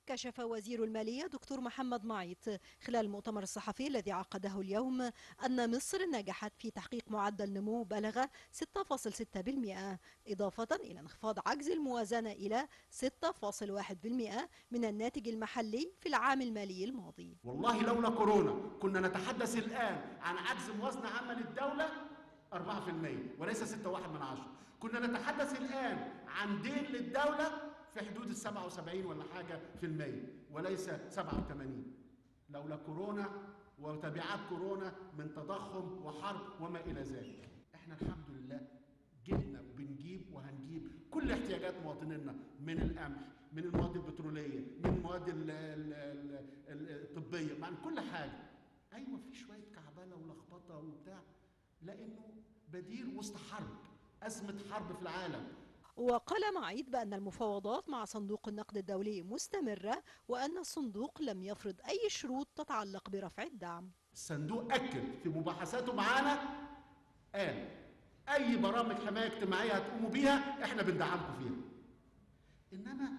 كشف وزير المالية دكتور محمد معيط خلال المؤتمر الصحفي الذي عقده اليوم أن مصر نجحت في تحقيق معدل نمو بلغ 6.6% إضافة إلى انخفاض عجز الموازنة إلى 6.1% من الناتج المحلي في العام المالي الماضي والله لولا كورونا كنا نتحدث الآن عن عجز موازنة عامة للدولة 4% وليس 6.1 من عشرة كنا نتحدث الآن عن دين للدولة في حدود ال 77 ولا حاجة في المية وليس 87 لولا كورونا وتبعات كورونا من تضخم وحرب وما إلى ذلك احنا الحمد لله جبنا وبنجيب وهنجيب كل احتياجات مواطنينا من القمح من المواد البتروليه من المواد ال- ال- ال- الطبيه من كل حاجه ايوه في شويه كعبله ولخبطه وبتاع لانه بديل وسط حرب ازمه حرب في العالم وقال معيط بأن المفاوضات مع صندوق النقد الدولي مستمرة وأن الصندوق لم يفرض أي شروط تتعلق برفع الدعم الصندوق اكد في مباحثاته معانا قال اي برامج حمايه اجتماعيه هتقوموا بيها احنا بندعمكم فيها انما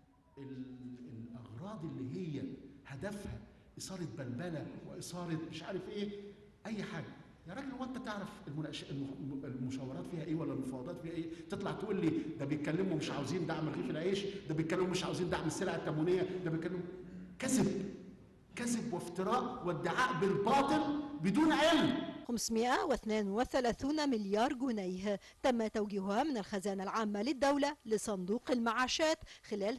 ال- الاغراض اللي هي هدفها اثاره بلبله واثاره مش عارف ايه اي حاجه يا راجل هو انت تعرف المناقش الم- المشاورات فيها ايه ولا المفاوضات فيها ايه تطلع تقول لي ده بيتكلموا مش عاوزين دعم رغيف العيش ده بيتكلموا مش عاوزين دعم السلع التموينيه ده بيتكلموا كذب كذب وافتراء وادعاء بالباطل بدون علم 532 مليار جنيه تم توجيهها من الخزانة العامة للدولة لصندوق المعاشات خلال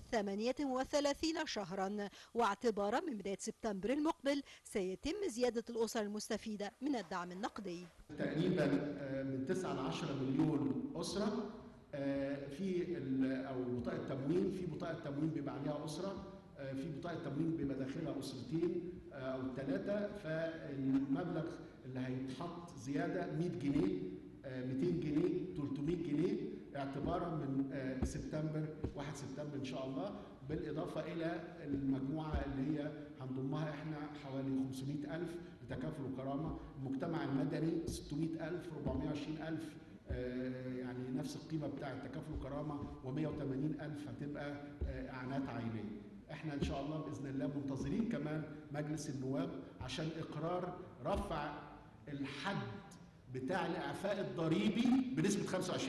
38 شهرا واعتبارا من بداية سبتمبر المقبل سيتم زيادة الأسر المستفيدة من الدعم النقدي تقريبا آه، من 9 ل 10 مليون اسره آه، في ال- او بطاقه تموين في بطاقه تموين بيبقى عليها اسره آه، في بطاقه تموين بيبقى داخلها اسرتين آه، او ثلاثه فالمبلغ اللي هيتحط زياده 100 جنيه آه، 200 جنيه 300 جنيه اعتبارا من آه، سبتمبر 1 سبتمبر ان شاء الله بالاضافه الى المجموعه اللي هي هنضمها احنا حوالي 500 الف لتكافل وكرامه المجتمع المدني 600 الف 420 الف آه، يعني نفس القيمه بتاع التكافل وكرامه و180 الف هتبقى آه، اعانات عائليه احنا ان شاء الله باذن الله منتظرين كمان مجلس النواب عشان اقرار رفع الحد بتاع الاعفاء الضريبي بنسبه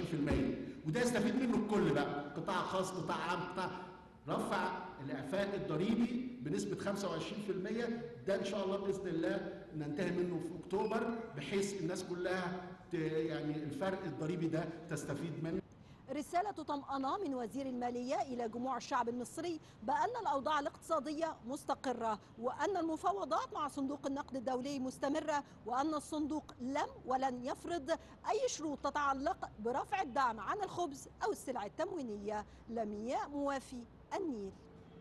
25% وده يستفيد منه الكل بقى قطاع خاص قطاع عام قطاع رفع الاعفاء الضريبي بنسبه 25% ده ان شاء الله باذن الله ننتهي منه في اكتوبر بحيث الناس كلها ت- يعني الفرق الضريبي ده تستفيد منه رسالة طمأنة من وزير المالية إلى جموع الشعب المصري بأن الأوضاع الاقتصادية مستقرة وأن المفاوضات مع صندوق النقد الدولي مستمرة وأن الصندوق لم ولن يفرض أي شروط تتعلق برفع الدعم عن الخبز أو السلع التموينية لمياء موافي النيل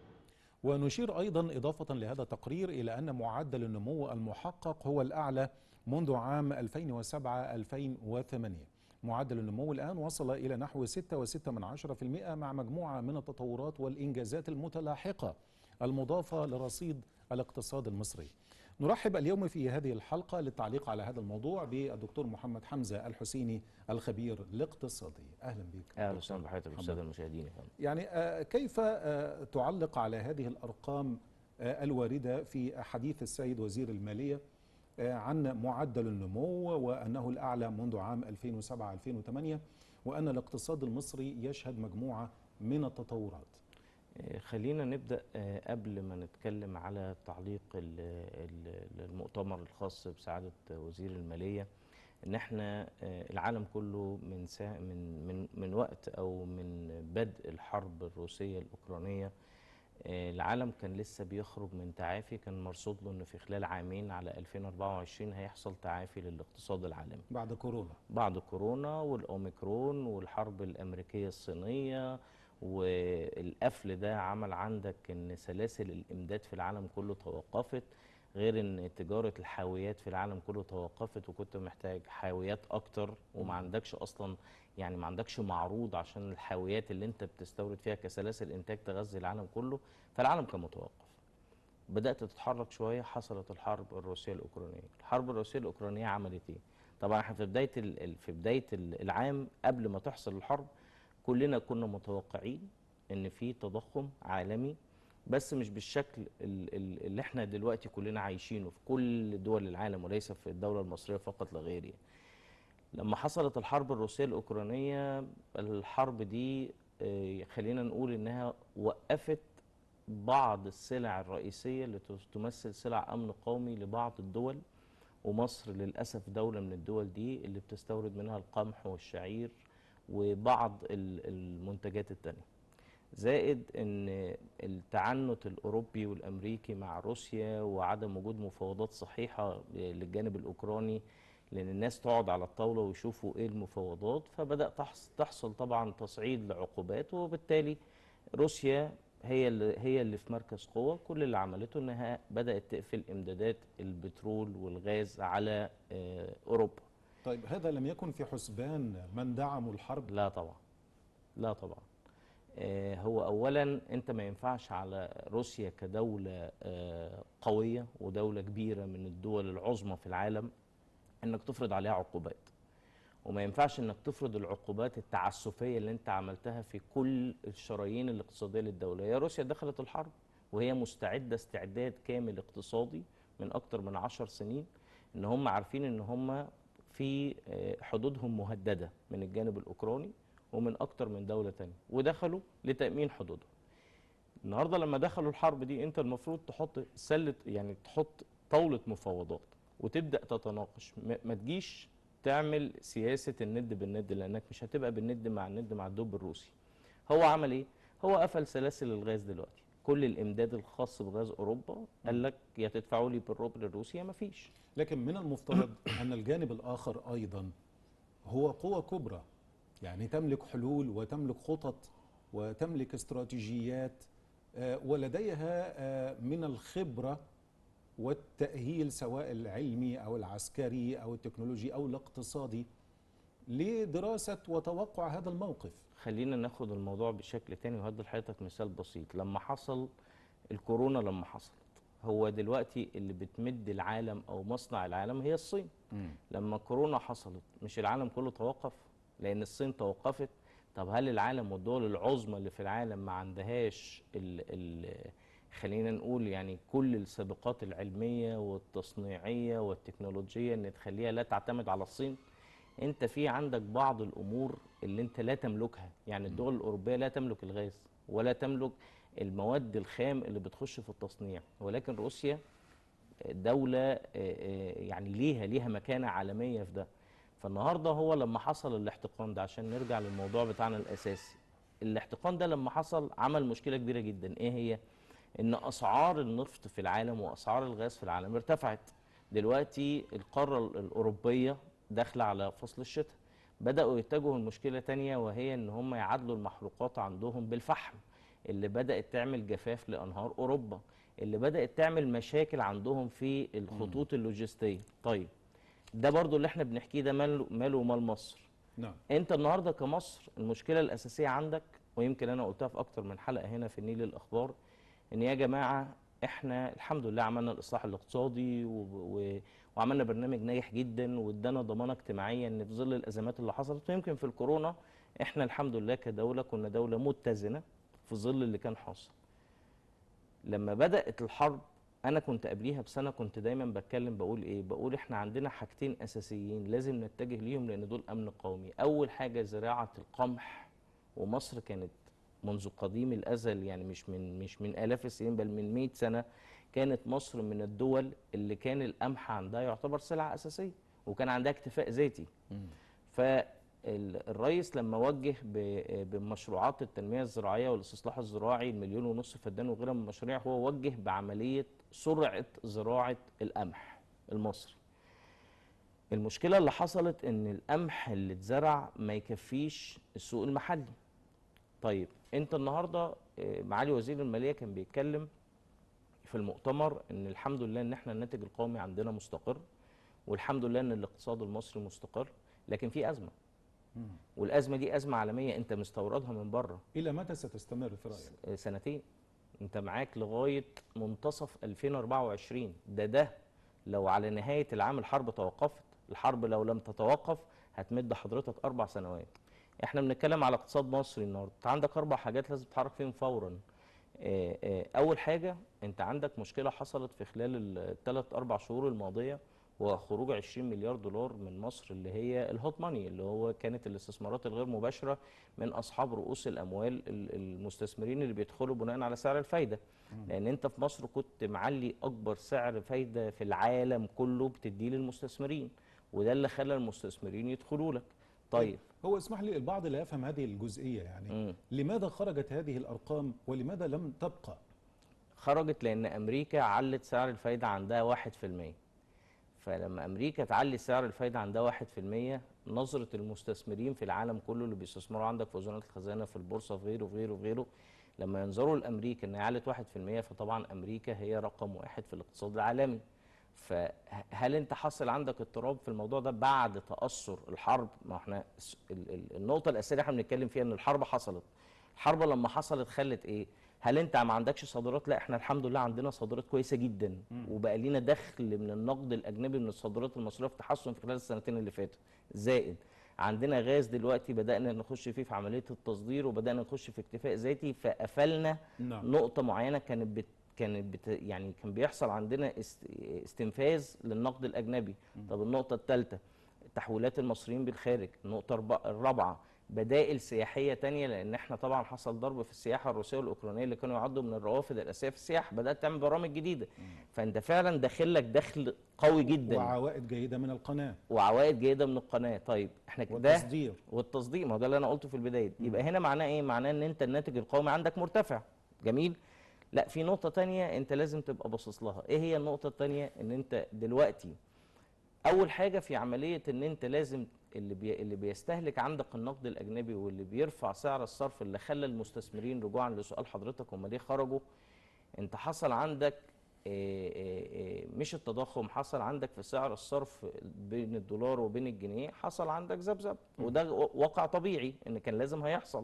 ونشير أيضا إضافة لهذا التقرير إلى أن معدل النمو المحقق هو الأعلى منذ عام 2007-2008 معدل النمو الآن وصل إلى نحو 6.6% مع مجموعة من التطورات والإنجازات المتلاحقة المضافة لرصيد الاقتصاد المصري نرحب اليوم في هذه الحلقة للتعليق على هذا الموضوع بالدكتور محمد حمزة الحسيني الخبير الاقتصادي أهلا بك اهلا دكتور وسهلا بحضرتك محمد. الساده المشاهدين يا فندم يعني آه، كيف آه، تعلق على هذه الأرقام آه، الواردة في حديث السيد وزير المالية آه، عن معدل النمو وأنه الأعلى منذ عام 2007-2008 وأن الاقتصاد المصري يشهد مجموعة من التطورات آه، خلينا نبدا آه، قبل ما نتكلم على تعليق ال- ال- المؤتمر الخاص بسعاده وزير الماليه ان احنا آه، العالم كله من سا من من من وقت او من بدء الحرب الروسيه الاوكرانيه آه، العالم كان لسه بيخرج من تعافي كان مرصود له ان في خلال عامين على 2024 هيحصل تعافي للاقتصاد العالمي بعد كورونا بعد كورونا والاوميكرون والحرب الامريكيه الصينيه والقفل ده عمل عندك ان سلاسل الامداد في العالم كله توقفت غير ان تجاره الحاويات في العالم كله توقفت وكنت محتاج حاويات اكتر وما عندكش اصلا يعني ما عندكش معروض عشان الحاويات اللي انت بتستورد فيها كسلاسل انتاج تغذي العالم كله فالعالم كان متوقف بدات تتحرك شويه حصلت الحرب الروسيه الاوكرانيه الحرب الروسيه الاوكرانيه عملت ايه طبعا احنا في بدايه ال- ال- في بدايه ال- العام قبل ما تحصل الحرب كلنا كنا متوقعين ان في تضخم عالمي بس مش بالشكل ال- ال- اللي احنا دلوقتي كلنا عايشينه في كل دول العالم وليس في الدولة المصرية فقط لا غير يعني. لما حصلت الحرب الروسية الأوكرانية الحرب دي آه، خلينا نقول إنها وقفت بعض السلع الرئيسية اللي تس- تمثل سلع أمن قومي لبعض الدول ومصر للأسف دولة من الدول دي اللي بتستورد منها القمح والشعير وبعض ال- المنتجات التانية زائد ان التعنت الاوروبي والامريكي مع روسيا وعدم وجود مفاوضات صحيحه للجانب الاوكراني لان الناس تقعد على الطاوله ويشوفوا ايه المفاوضات فبدا تحص- تحصل طبعا تصعيد لعقوبات وبالتالي روسيا هي اللي هي اللي في مركز قوه كل اللي عملته انها بدات تقفل امدادات البترول والغاز على آه، اوروبا طيب هذا لم يكن في حسبان من دعموا الحرب لا طبعا لا طبعا آه، هو اولا انت ما ينفعش على روسيا كدوله آه، قويه ودوله كبيره من الدول العظمى في العالم انك تفرض عليها عقوبات وما ينفعش انك تفرض العقوبات التعسفيه اللي انت عملتها في كل الشرايين الاقتصاديه للدوله هي روسيا دخلت الحرب وهي مستعده استعداد كامل اقتصادي من اكتر من عشر سنين ان هم عارفين ان هم في آه، حدودهم مهدده من الجانب الاوكراني ومن اكتر من دوله تانية ودخلوا لتامين حدودهم النهارده لما دخلوا الحرب دي انت المفروض تحط سله يعني تحط طاوله مفاوضات وتبدا تتناقش ما ما تجيش تعمل سياسه الند بالند لانك مش هتبقى بالند مع الند مع الدب الروسي هو عمل ايه هو قفل سلاسل الغاز دلوقتي كل الامداد الخاص بغاز اوروبا قال لك يا تدفعوا لي بالروبل الروسي يا ما فيش لكن من المفترض أن الجانب الآخر أيضا هو قوة كبرى يعني تملك حلول وتملك خطط وتملك استراتيجيات آه، ولديها آه، من الخبرة والتأهيل سواء العلمي أو العسكري أو التكنولوجي أو الاقتصادي لدراسة وتوقع هذا الموقف خلينا ناخد الموضوع بشكل تاني وهدي لحضرتك مثال بسيط لما حصل الكورونا لما حصلت هو دلوقتي اللي بتمد العالم او مصنع العالم هي الصين لما كورونا حصلت مش العالم كله توقف لان الصين توقفت طب هل العالم والدول العظمى اللي في العالم ما عندهاش ال ال خلينا نقول يعني كل السابقات العلميه والتصنيعيه والتكنولوجيه ان تخليها لا تعتمد على الصين انت في عندك بعض الامور اللي انت لا تملكها يعني الدول الاوروبيه لا تملك الغاز ولا تملك المواد الخام اللي بتخش في التصنيع ولكن روسيا دولة آه، آه، يعني ليها ليها مكانة عالمية في ده فالنهاردة هو لما حصل الاحتقان ده عشان نرجع للموضوع بتاعنا الأساسي الاحتقان ده لما حصل عمل مشكلة كبيرة جدا ايه هي ان اسعار النفط في العالم واسعار الغاز في العالم ارتفعت دلوقتي القارة الأوروبية داخلة على فصل الشتاء بدأوا يتجهوا لمشكلة تانية وهي ان هم يعادلوا المحروقات عندهم بالفحم اللي بدأت تعمل جفاف لأنهار أوروبا اللي بدأت تعمل مشاكل عندهم في الخطوط اللوجستية طيب ده برضو اللي احنا بنحكيه ده ماله ماله ومال مصر نعم انت النهارده كمصر المشكله الاساسيه عندك ويمكن انا قلتها في اكتر من حلقه هنا في النيل الاخبار ان يا جماعه احنا الحمد لله عملنا الاصلاح الاقتصادي و... و... وعملنا برنامج ناجح جدا وادانا ضمانه اجتماعيه ان في ظل الازمات اللي حصلت ويمكن في الكورونا احنا الحمد لله كدوله كنا دوله متزنه في ظل اللي كان حاصل لما بدات الحرب انا كنت قبليها بسنه كنت دايما بتكلم بقول ايه بقول احنا عندنا حاجتين اساسيين لازم نتجه ليهم لان دول امن قومي اول حاجه زراعه القمح ومصر كانت منذ قديم الازل يعني مش من مش من الاف السنين بل من 100 سنه كانت مصر من الدول اللي كان القمح عندها يعتبر سلعه اساسيه وكان عندها اكتفاء ذاتي فالرئيس لما وجه ب- بمشروعات التنميه الزراعيه والاستصلاح الزراعي المليون ونص فدان وغيرها من المشاريع هو وجه بعمليه سرعه زراعه القمح المصري المشكله اللي حصلت ان القمح اللي اتزرع ما يكفيش السوق المحلي طيب انت النهارده آه، معالي وزير الماليه كان بيتكلم في المؤتمر ان الحمد لله ان احنا الناتج القومي عندنا مستقر والحمد لله ان الاقتصاد المصري مستقر لكن في ازمه والازمه دي ازمه عالميه انت مستوردها من بره إلى متى ستستمر في رأيك؟ آه، سنتين انت معاك لغايه منتصف 2024 ده ده لو على نهايه العام الحرب توقفت الحرب لو لم تتوقف هتمد حضرتك اربع سنوات احنا بنتكلم على اقتصاد مصري النهارده انت عندك اربع حاجات لازم تتحرك فيهم فورا آه، آه، اول حاجه انت عندك مشكله حصلت في خلال الثلاث اربع شهور الماضيه هو خروج 20 مليار دولار من مصر اللي هي الهوت ماني اللي هو كانت الاستثمارات الغير مباشره من اصحاب رؤوس الاموال ال- المستثمرين اللي بيدخلوا بناء على سعر الفايده لان انت في مصر كنت معلي اكبر سعر فايده في العالم كله بتديه للمستثمرين وده اللي خلى المستثمرين يدخلوا لك طيب هو اسمح لي البعض لا يفهم هذه الجزئية يعني مم. لماذا خرجت هذه الأرقام ولماذا لم تبقى خرجت لان امريكا علت سعر الفايده عندها 1% فلما امريكا تعلي سعر الفايده عندها 1% نظره المستثمرين في العالم كله اللي بيستثمروا عندك في وزاره الخزانه في البورصه في غيره في غيره في غيره لما ينظروا لامريكا ان هي علت 1% فطبعا امريكا هي رقم واحد في الاقتصاد العالمي فهل انت حصل عندك اضطراب في الموضوع ده بعد تاثر الحرب ما احنا الس- ال- ال- النقطه الاساسيه اللي احنا بنتكلم فيها ان الحرب حصلت الحرب لما حصلت خلت ايه هل انت ما عندكش صادرات لا احنا الحمد لله عندنا صادرات كويسه جدا وبقى لينا دخل من النقد الاجنبي من الصادرات المصريه في تحسن في خلال السنتين اللي فاتوا زائد عندنا غاز دلوقتي بدانا نخش فيه في عمليه التصدير وبدانا نخش في اكتفاء ذاتي فقفلنا نعم. نقطه معينه كانت بت كانت بت يعني كان بيحصل عندنا است استنفاذ للنقد الاجنبي طب النقطه الثالثه تحويلات المصريين بالخارج النقطه الرب- الرابعه بدائل سياحيه تانية لان احنا طبعا حصل ضرب في السياحه الروسيه والاوكرانيه اللي كانوا يعدوا من الروافد الاساسيه في السياحه بدات تعمل برامج جديده فانت فعلا داخل لك دخل قوي جدا وعوائد جيدة من القناة وعوائد جيده من القناه طيب احنا ده والتصدير والتصديق ما هو ده اللي انا قلته في البدايه يبقى هنا معناه ايه معناه ان انت الناتج القومي عندك مرتفع جميل لا في نقطه تانية انت لازم تبقى باصص لها ايه هي النقطه التانية ان انت دلوقتي اول حاجه في عمليه ان انت لازم اللي بي اللي بيستهلك عندك النقد الاجنبي واللي بيرفع سعر الصرف اللي خلى المستثمرين رجوعا لسؤال حضرتك هم ليه خرجوا انت حصل عندك آه، آه، آه، مش التضخم حصل عندك في سعر الصرف بين الدولار وبين الجنيه حصل عندك ذبذب وده و- واقع طبيعي ان كان لازم هيحصل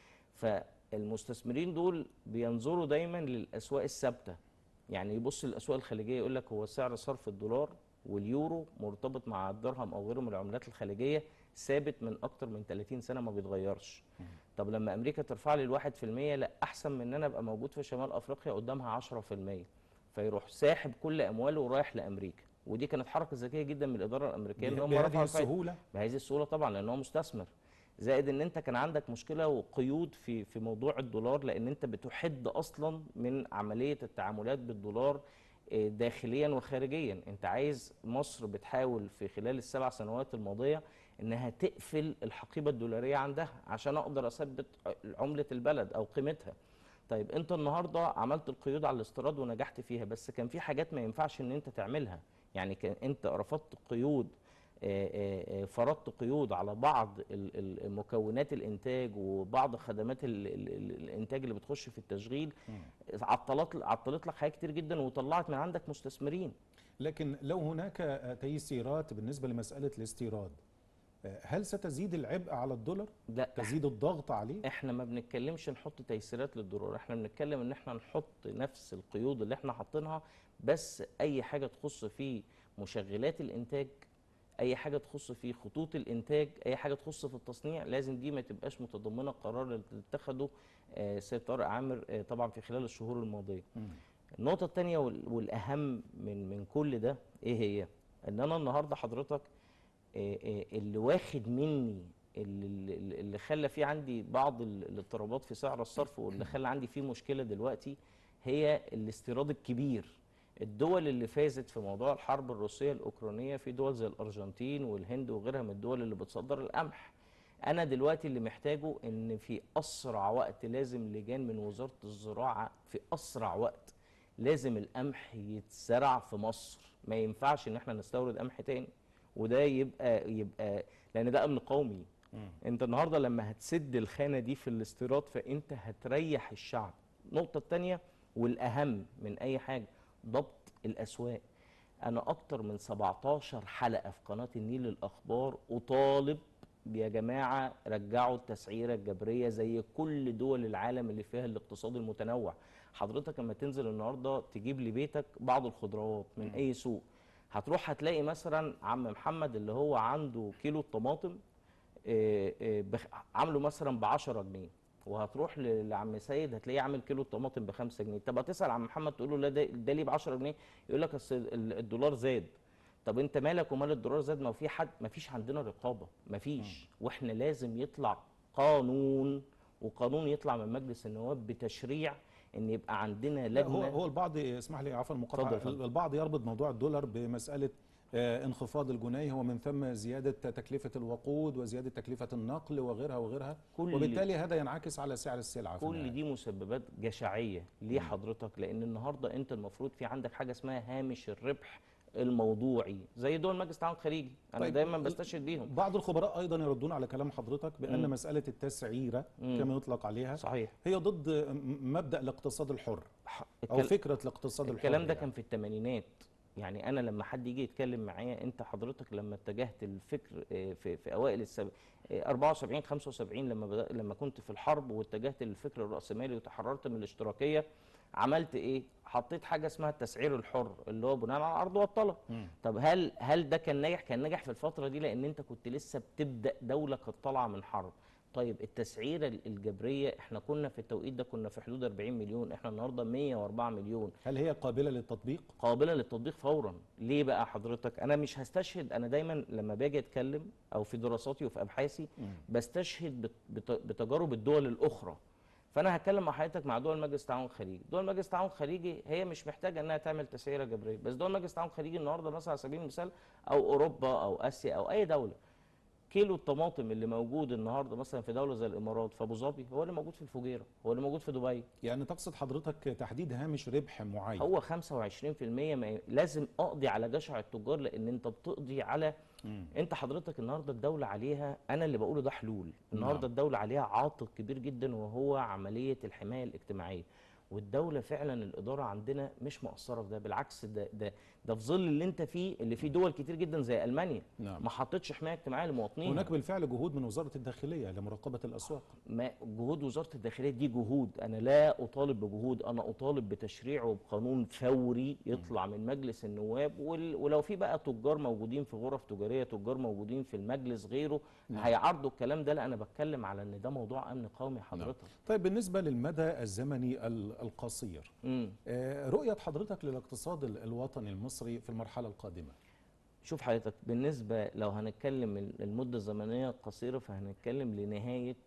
فالمستثمرين دول بينظروا دايما للاسواق الثابته يعني يبص للاسواق الخليجيه يقول لك هو سعر صرف الدولار واليورو مرتبط مع الدرهم او غيره من العملات الخليجيه ثابت من اكتر من 30 سنه ما بيتغيرش طب لما امريكا ترفع لي الواحد في المية لا احسن من ان انا ابقى موجود في شمال افريقيا قدامها 10 في المية فيروح ساحب كل امواله ورايح لامريكا ودي كانت حركه ذكيه جدا من الاداره الامريكيه ان هم بهذه رفعوا الفايدة. السهولة بهذه السهوله طبعا لان هو مستثمر زائد ان انت كان عندك مشكله وقيود في في موضوع الدولار لان انت بتحد اصلا من عمليه التعاملات بالدولار آه، داخليا وخارجيا انت عايز مصر بتحاول في خلال السبع سنوات الماضيه انها تقفل الحقيبه الدولاريه عندها عشان اقدر اثبت عمله البلد او قيمتها طيب انت النهارده عملت القيود على الاستيراد ونجحت فيها بس كان في حاجات ما ينفعش ان انت تعملها يعني كان انت رفضت قيود آه، آه، آه، فرضت قيود على بعض ال- ال- مكونات الانتاج وبعض خدمات ال- ال- ال- الانتاج اللي بتخش في التشغيل عطلت عطلت لك حاجات كتير جدا وطلعت من عندك مستثمرين لكن لو هناك آه، تيسيرات بالنسبة لمسألة الاستيراد آه، هل ستزيد العبء على الدولار؟ لا تزيد الضغط عليه؟ احنا ما بنتكلمش نحط تيسيرات للدولار احنا بنتكلم ان احنا نحط نفس القيود اللي احنا حاطينها بس اي حاجه تخص في مشغلات الانتاج اي حاجه تخص في خطوط الانتاج اي حاجه تخص في التصنيع لازم دي ما تبقاش متضمنه القرار اللي اتخذه آه، سيد طارق عامر آه، طبعا في خلال الشهور الماضيه النقطة التانية وال- والأهم من من كل ده إيه هي؟ إن أنا النهاردة حضرتك آه، آه، اللي واخد مني اللي, اللي اللي خلى في عندي بعض ال- الاضطرابات في سعر الصرف واللي خلى عندي فيه مشكلة دلوقتي هي الاستيراد الكبير الدول اللي فازت في موضوع الحرب الروسية الأوكرانية في دول زي الأرجنتين والهند وغيرها من الدول اللي بتصدر القمح أنا دلوقتي اللي محتاجه إن في أسرع وقت لازم لجان من وزارة الزراعة في أسرع وقت لازم القمح يتزرع في مصر ما ينفعش ان احنا نستورد قمح تاني وده يبقى يبقى لان ده امن قومي انت النهارده لما هتسد الخانه دي في الاستيراد فانت هتريح الشعب النقطه الثانيه والاهم من اي حاجه ضبط الاسواق انا اكتر من 17 حلقه في قناه النيل للاخبار اطالب يا جماعه رجعوا التسعيره الجبريه زي كل دول العالم اللي فيها الاقتصاد المتنوع حضرتك لما تنزل النهارده تجيب لبيتك بعض الخضروات من اي سوق هتروح هتلاقي مثلا عم محمد اللي هو عنده كيلو الطماطم آه، آه، بخ- عامله مثلا ب 10 جنيه وهتروح ل- لعم سيد هتلاقيه عامل كيلو الطماطم ب 5 جنيه طب هتسال عم محمد تقول له لا ده ده ليه ب 10 جنيه يقول لك اصل ال- الدولار زاد طب انت مالك ومال الدولار زاد ما هو في حد ما فيش عندنا رقابه ما فيش واحنا لازم يطلع قانون وقانون يطلع من مجلس النواب بتشريع ان يبقى عندنا لا، هو لجنه هو البعض اسمح لي عفوا اتفضل، المقاطعه اتفضل. البعض يربط موضوع الدولار بمساله آه، انخفاض الجنيه ومن ثم زياده تكلفه الوقود وزياده تكلفه النقل وغيرها وغيرها كل- وبالتالي هذا ينعكس على سعر السلعه في كل النهاية. دي مسببات جشعيه ليه حضرتك لان النهارده انت المفروض في عندك حاجه اسمها هامش الربح الموضوعي زي دول مجلس التعاون الخليجي انا طيب، دايما بستشهد بيهم بعض الخبراء ايضا يردون على كلام حضرتك بان مم. مساله التسعيره مم. كما يطلق عليها صحيح هي ضد م- مبدا الاقتصاد الحر او الكل- فكره الاقتصاد الحر الكلام ده يعني. كان في الثمانينات يعني انا لما حد يجي يتكلم معايا انت حضرتك لما اتجهت الفكر آه، في, في اوائل السب... آه، 74 75 لما بدأ لما كنت في الحرب واتجهت للفكر الراسمالي وتحررت من الاشتراكيه عملت ايه حطيت حاجه اسمها التسعير الحر اللي هو بناء على العرض والطلب مم. طب هل هل ده كان ناجح كان ناجح في الفتره دي لان انت كنت لسه بتبدا دوله كانت طالعه من حرب طيب التسعيره الجبريه احنا كنا في التوقيت ده كنا في حدود 40 مليون احنا النهارده 104 مليون هل هي قابله للتطبيق قابله للتطبيق فورا ليه بقى حضرتك انا مش هستشهد انا دايما لما باجي اتكلم او في دراساتي وفي ابحاثي بستشهد بت- بت- بتجارب الدول الاخرى فانا هتكلم مع حضرتك مع دول مجلس التعاون الخليجي دول مجلس التعاون الخليجي هي مش محتاجه انها تعمل تسعيره جبريه بس دول مجلس التعاون الخليجي النهارده مثلا على سبيل المثال او اوروبا او اسيا او اي دوله كيلو الطماطم اللي موجود النهارده مثلا في دوله زي الامارات في ابو ظبي هو اللي موجود في الفجيره هو اللي موجود في دبي يعني تقصد حضرتك تحديد هامش ربح معين هو 25% ما ي- لازم اقضي على جشع التجار لان انت بتقضي على مم. انت حضرتك النهارده الدوله عليها انا اللي بقوله ده حلول النهارده نعم. الدوله عليها عاتق كبير جدا وهو عمليه الحمايه الاجتماعيه والدوله فعلا الاداره عندنا مش مقصره في ده بالعكس ده ده ده في ظل اللي انت فيه اللي فيه دول كتير جدا زي المانيا نعم. ما حطتش حمايه اجتماعيه لمواطنيها هناك بالفعل جهود من وزاره الداخليه لمراقبه الاسواق ما جهود وزاره الداخليه دي جهود انا لا اطالب بجهود انا اطالب بتشريع وبقانون فوري يطلع من مجلس النواب وال- ولو في بقى تجار موجودين في غرف تجاريه تجار موجودين في المجلس غيره هيعرضوا الكلام ده لا انا بتكلم على ان ده موضوع امن قومي حضرتك طيب بالنسبه للمدى الزمني ال- القصير امم آه، رؤيه حضرتك للاقتصاد ال- الوطني المصري في المرحله القادمه شوف حضرتك بالنسبه لو هنتكلم ال- المده الزمنيه القصيره فهنتكلم لنهايه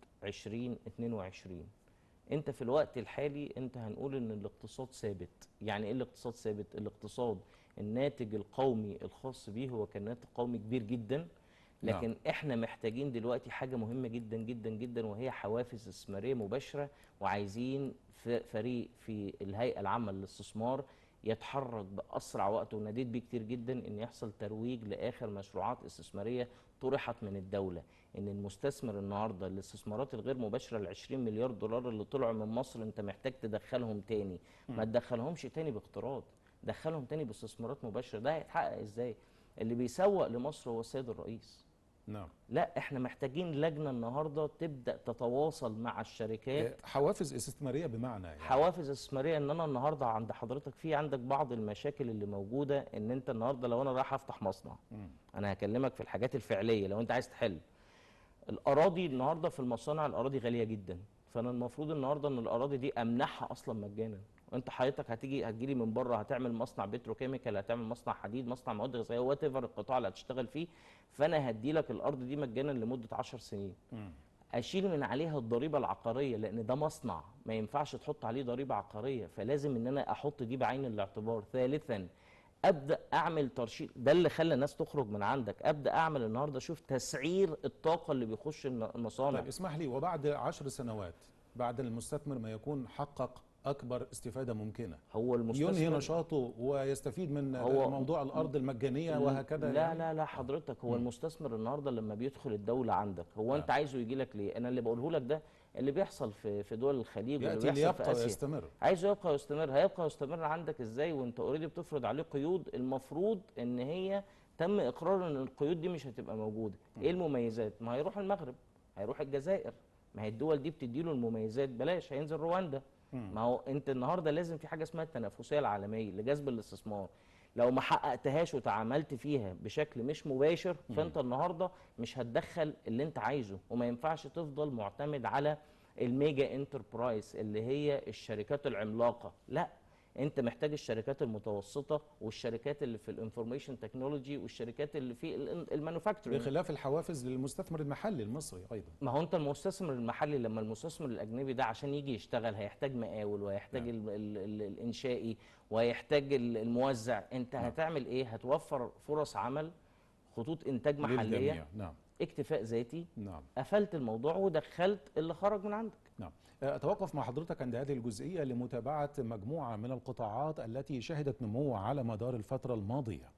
2022 انت في الوقت الحالي انت هنقول ان الاقتصاد ثابت يعني ايه الاقتصاد ثابت الاقتصاد الناتج القومي الخاص بيه هو كان ناتج قومي كبير جدا لكن نعم. احنا محتاجين دلوقتي حاجه مهمه جدا جدا جدا وهي حوافز استثماريه مباشره وعايزين ف- فريق في الهيئه العامه للاستثمار يتحرك باسرع وقت وناديت بيه كتير جدا ان يحصل ترويج لاخر مشروعات استثماريه طرحت من الدوله ان المستثمر النهارده الاستثمارات الغير مباشره ال 20 مليار دولار اللي طلعوا من مصر انت محتاج تدخلهم تاني ما تدخلهمش تاني باقتراض دخلهم تاني باستثمارات مباشره ده هيتحقق ازاي اللي بيسوق لمصر هو السيد الرئيس نعم لا احنا محتاجين لجنه النهارده تبدا تتواصل مع الشركات آه، حوافز استثماريه بمعنى يعني حوافز استثماريه ان انا النهارده عند حضرتك في عندك بعض المشاكل اللي موجوده ان انت النهارده لو انا رايح افتح مصنع مم. انا هكلمك في الحاجات الفعليه لو انت عايز تحل الاراضي النهارده في المصانع الاراضي غاليه جدا فانا المفروض النهارده ان الاراضي دي امنحها اصلا مجانا وانت حضرتك هتيجي هتجيلي من بره هتعمل مصنع بتروكيميكال هتعمل مصنع حديد مصنع مواد غذائيه وات ايفر القطاع اللي هتشتغل فيه فانا هدي لك الارض دي مجانا لمده 10 سنين مم. اشيل من عليها الضريبه العقاريه لان ده مصنع ما ينفعش تحط عليه ضريبه عقاريه فلازم ان انا احط دي بعين الاعتبار ثالثا ابدا اعمل ترشيد ده اللي خلى الناس تخرج من عندك ابدا اعمل النهارده اشوف تسعير الطاقه اللي بيخش الن- المصانع طيب اسمح لي وبعد عشر سنوات بعد المستثمر ما يكون حقق اكبر استفاده ممكنه هو المستثمر ينهي نشاطه ويستفيد من هو- موضوع الارض المجانيه وهكذا لا يعني؟ لا لا حضرتك هو المستثمر النهارده لما بيدخل الدوله عندك هو انت نعم. عايزه يجي لك ليه انا اللي بقوله لك ده اللي بيحصل في في دول الخليج واللي ياتي بيحصل في ليبقى اسيا ويستمر عايزه يبقى ويستمر هيبقى ويستمر عندك ازاي وانت اوريدي بتفرض عليه قيود المفروض ان هي تم اقرار ان القيود دي مش هتبقى موجوده ايه المميزات ما هيروح المغرب هيروح الجزائر ما هي الدول دي بتديله المميزات بلاش هينزل رواندا ما هو انت النهارده لازم في حاجه اسمها التنافسيه العالميه لجذب الاستثمار لو ما حققتهاش وتعاملت فيها بشكل مش مباشر فانت النهارده مش هتدخل اللي انت عايزه وما ينفعش تفضل معتمد على الميجا انتربرايز اللي هي الشركات العملاقه لا انت محتاج الشركات المتوسطه والشركات اللي في الانفورميشن تكنولوجي والشركات اللي في المانيفاكتشرنج بخلاف الحوافز للمستثمر المحلي المصري ايضا ما هو انت المستثمر المحلي لما المستثمر الاجنبي ده عشان يجي يشتغل هيحتاج مقاول وهيحتاج نعم. ال ال ال الانشائي وهيحتاج ال- الموزع انت نعم. هتعمل ايه هتوفر فرص عمل خطوط انتاج محليه للجميع نعم اكتفاء ذاتي نعم قفلت الموضوع ودخلت اللي خرج من عندك نعم أتوقف مع حضرتك عند هذه الجزئية لمتابعة مجموعة من القطاعات التي شهدت نمو على مدار الفترة الماضية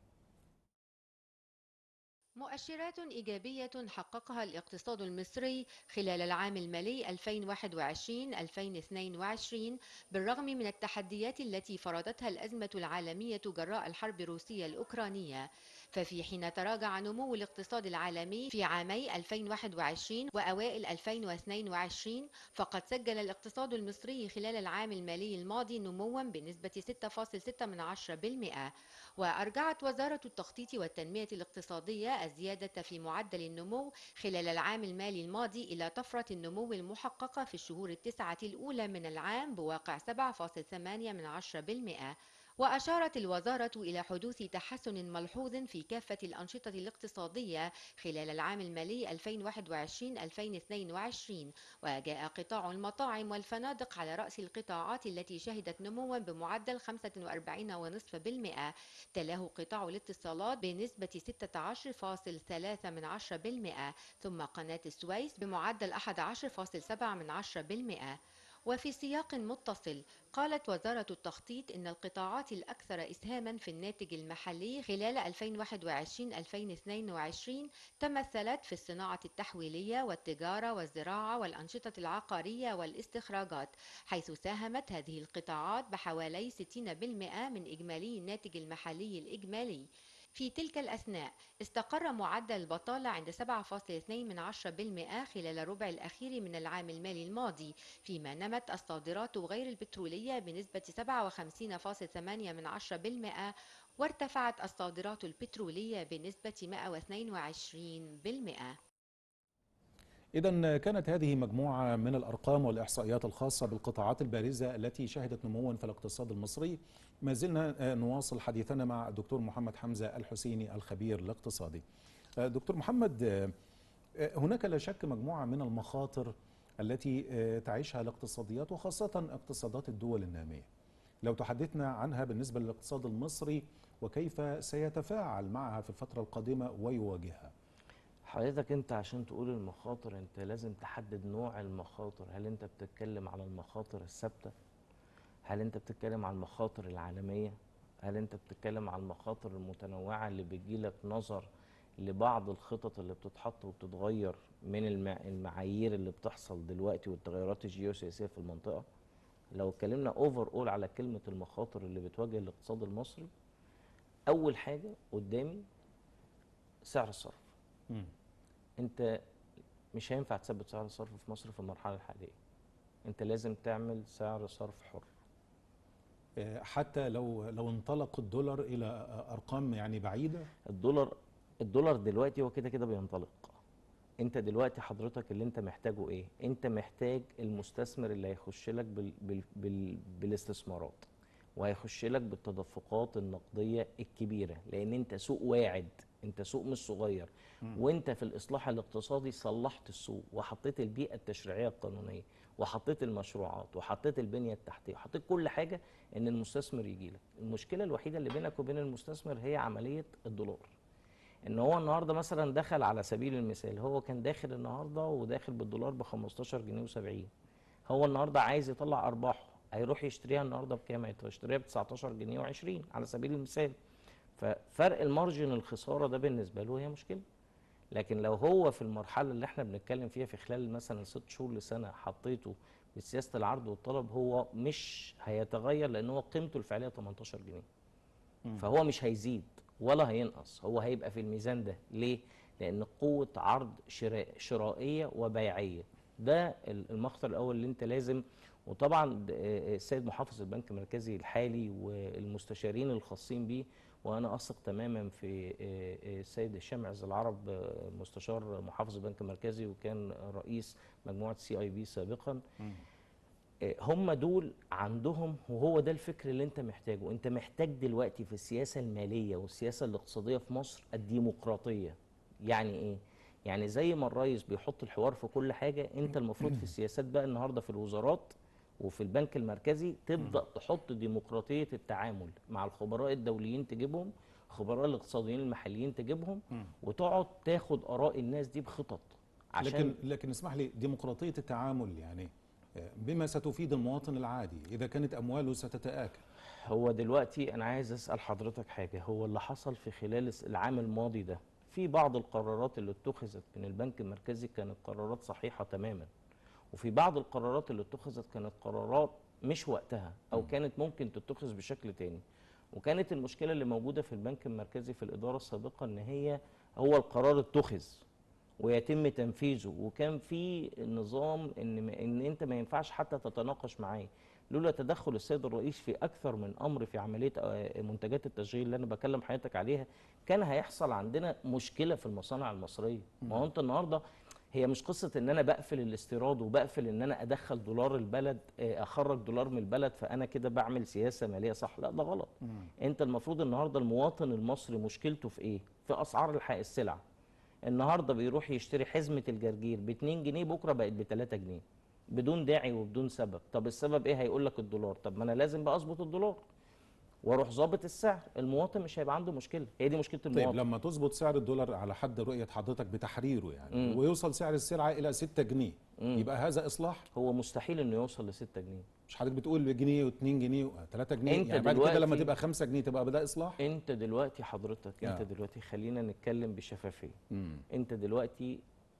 مؤشرات إيجابية حققها الاقتصاد المصري خلال العام المالي 2021-2022 بالرغم من التحديات التي فرضتها الأزمة العالمية جراء الحرب الروسية الأوكرانية ففي حين تراجع نمو الاقتصاد العالمي في عامي 2021 وأوائل 2022 فقد سجل الاقتصاد المصري خلال العام المالي الماضي نموا بنسبة 6.6% وأرجعت وزارة التخطيط والتنمية الاقتصادية الزيادة في معدل النمو خلال العام المالي الماضي إلى طفرة النمو المحققة في الشهور التسعة الأولى من العام بواقع 7.8% وأشارت الوزارة إلى حدوث تحسن ملحوظ في كافة الأنشطة الاقتصادية خلال العام المالي 2021-2022 وجاء قطاع المطاعم والفنادق على رأس القطاعات التي شهدت نموا بمعدل 45.5% تلاه قطاع الاتصالات بنسبة 16.3% ثم قناة السويس بمعدل 11.7% وفي سياق متصل قالت وزارة التخطيط إن القطاعات الأكثر إسهاما في الناتج المحلي خلال 2021-2022 تمثلت في الصناعة التحويلية والتجارة والزراعة والأنشطة العقارية والاستخراجات حيث ساهمت هذه القطاعات بحوالي 60% من إجمالي الناتج المحلي الإجمالي في تلك الأثناء استقر معدل البطالة عند 7.2% خلال الربع الأخير من العام المالي الماضي فيما نمت الصادرات غير البترولية بنسبة 57.8% وارتفعت الصادرات البترولية بنسبة 122% إذا كانت هذه مجموعة من الأرقام والإحصائيات الخاصة بالقطاعات البارزة التي شهدت نموا في الاقتصاد المصري ما زلنا نواصل حديثنا مع الدكتور محمد حمزة الحسيني الخبير الاقتصادي دكتور محمد هناك لا شك مجموعة من المخاطر التي تعيشها الاقتصاديات وخاصة اقتصادات الدول النامية لو تحدثنا عنها بالنسبة للاقتصاد المصري وكيف سيتفاعل معها في الفترة القادمة ويواجهها حضرتك انت عشان تقول المخاطر انت لازم تحدد نوع المخاطر هل انت بتتكلم على المخاطر الثابته هل انت بتتكلم على المخاطر العالميه هل انت بتتكلم على المخاطر المتنوعه اللي بيجيلك نظر لبعض الخطط اللي بتتحط وبتتغير من المع... المعايير اللي بتحصل دلوقتي والتغيرات الجيوسياسيه في المنطقه لو اتكلمنا اوفر اول على كلمه المخاطر اللي بتواجه الاقتصاد المصري اول حاجه قدامي سعر الصرف مم. انت مش هينفع تثبت سعر الصرف في مصر في المرحله الحاليه انت لازم تعمل سعر صرف حر حتى لو لو انطلق الدولار الى ارقام يعني بعيده الدولار الدولار دلوقتي هو كده كده بينطلق انت دلوقتي حضرتك اللي انت محتاجه ايه انت محتاج المستثمر اللي هيخش لك بال بال بال بالاستثمارات وهيخش لك بالتدفقات النقديه الكبيره لان انت سوق واعد انت سوق مش صغير وانت في الاصلاح الاقتصادي صلحت السوق وحطيت البيئه التشريعيه القانونيه وحطيت المشروعات وحطيت البنيه التحتيه وحطيت كل حاجه ان المستثمر يجي لك المشكله الوحيده اللي بينك وبين المستثمر هي عمليه الدولار ان هو النهارده مثلا دخل على سبيل المثال هو كان داخل النهارده وداخل بالدولار ب 15 جنيه و70 هو النهارده عايز يطلع ارباحه هيروح يشتريها النهارده بكام هيشتريها ب 19 جنيه و20 على سبيل المثال ففرق المارجن الخساره ده بالنسبه له هي مشكله لكن لو هو في المرحله اللي احنا بنتكلم فيها في خلال مثلا ست شهور لسنه حطيته بسياسه العرض والطلب هو مش هيتغير لان هو قيمته الفعليه 18 جنيه مم. فهو مش هيزيد ولا هينقص هو هيبقى في الميزان ده ليه لان قوه عرض شراء شرائيه وبيعيه ده المخطر الاول اللي انت لازم وطبعا د- آه، السيد محافظ البنك المركزي الحالي والمستشارين الخاصين بيه وانا اثق تماما في آه، آه، السيد هشام عز العرب آه، مستشار محافظ البنك المركزي وكان رئيس مجموعه سي اي بي سابقا آه، هم دول عندهم وهو ده الفكر اللي انت محتاجه انت محتاج دلوقتي في السياسه الماليه والسياسه الاقتصاديه في مصر الديمقراطيه يعني ايه يعني زي ما الرئيس بيحط الحوار في كل حاجه انت المفروض في السياسات بقى النهارده في الوزارات وفي البنك المركزي تبدا تحط ديمقراطيه التعامل مع الخبراء الدوليين تجيبهم الخبراء الاقتصاديين المحليين تجيبهم وتقعد تاخد اراء الناس دي بخطط عشان لكن لكن اسمح لي ديمقراطيه التعامل يعني آه، بما ستفيد المواطن العادي اذا كانت امواله ستتاكل هو دلوقتي انا عايز اسال حضرتك حاجه هو اللي حصل في خلال الس- العام الماضي ده في بعض القرارات اللي اتخذت من البنك المركزي كانت قرارات صحيحه تماما وفي بعض القرارات اللي اتخذت كانت قرارات مش وقتها او كانت ممكن تتخذ بشكل تاني وكانت المشكله اللي موجوده في البنك المركزي في الاداره السابقه ان هي هو القرار اتخذ ويتم تنفيذه وكان في نظام ان ان انت ما ينفعش حتى تتناقش معاه لولا تدخل السيد الرئيس في اكثر من امر في عمليه آه، منتجات التشغيل اللي انا بكلم حضرتك عليها كان هيحصل عندنا مشكله في المصانع المصريه ما هو انت النهارده هي مش قصه ان انا بقفل الاستيراد وبقفل ان انا ادخل دولار البلد آه، اخرج دولار من البلد فانا كده بعمل سياسه ماليه صح لا ده غلط انت المفروض النهارده المواطن المصري مشكلته في ايه في اسعار الحق السلع النهارده بيروح يشتري حزمه الجرجير ب 2 جنيه بكره بقت ب 3 جنيه بدون داعي وبدون سبب طب السبب ايه هيقول لك الدولار طب ما انا لازم بقى اظبط الدولار واروح ظابط السعر المواطن مش هيبقى عنده مشكله هي دي مشكله طيب المواطن لما تظبط سعر الدولار على حد رؤيه حضرتك بتحريره يعني مم. ويوصل سعر السلعه الى 6 جنيه مم. يبقى هذا اصلاح هو مستحيل انه يوصل ل 6 جنيه مش حضرتك بتقول بجنيه و2 جنيه و3 جنيه أنت يعني بعد كده لما دلوقتي- تبقى 5 جنيه تبقى ده اصلاح انت دلوقتي حضرتك انت آه. دلوقتي خلينا نتكلم بشفافيه مم. انت دلوقتي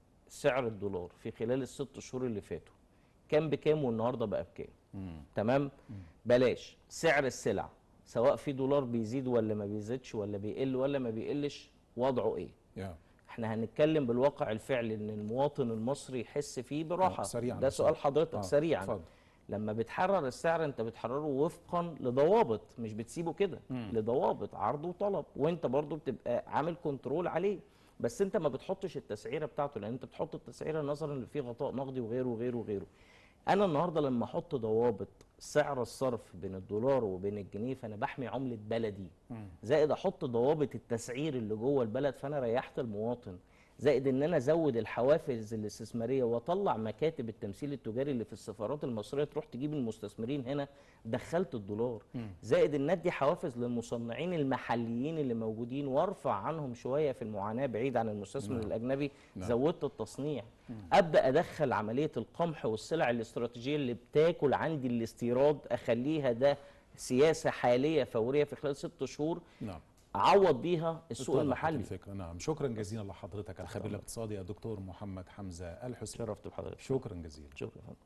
سعر الدولار في خلال الست شهور اللي فاتوا كان بكام والنهارده بقى بكام مم. تمام بلاش سعر السلع سواء في دولار بيزيد ولا ما بيزيدش ولا بيقل ولا ما بيقلش وضعه ايه يا احنا هنتكلم بالواقع الفعلي ان المواطن المصري يحس فيه براحه آه، سريعاً ده بس. سؤال حضرتك آه، سريعا اتفضل. لما بتحرر السعر انت بتحرره وفقا لضوابط مش بتسيبه كده لضوابط عرض وطلب وانت برضو بتبقى عامل كنترول عليه بس انت ما بتحطش التسعيره بتاعته لان انت بتحط التسعيره نظرا ان في غطاء نقدي وغيره وغيره وغيره انا النهارده لما احط ضوابط سعر الصرف بين الدولار وبين الجنيه فانا بحمي عمله بلدي زائد احط ضوابط التسعير اللي جوه البلد فانا ريحت المواطن زائد ان انا ازود الحوافز الاستثماريه واطلع مكاتب التمثيل التجاري اللي في السفارات المصريه تروح تجيب المستثمرين هنا دخلت الدولار زائد ان ادي حوافز للمصنعين المحليين اللي موجودين وارفع عنهم شويه في المعاناه بعيد عن المستثمر نعم. الاجنبي نعم. زودت التصنيع ابدا ادخل عمليه القمح والسلع الاستراتيجيه اللي بتاكل عندي الاستيراد اخليها ده سياسه حاليه فوريه في خلال ست شهور نعم اعوض بيها السوق اتضحت المحلي الفكرة نعم شكرا جزيلا لحضرتك الخبير الاقتصادي الدكتور محمد حمزة الحسين شرفت بحضرتك شكرا جزيلا شكرا فندم.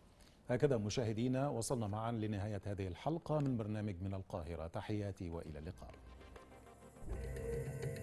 هكذا مشاهدينا وصلنا معا لنهاية هذه الحلقة من برنامج من القاهرة تحياتي وإلى اللقاء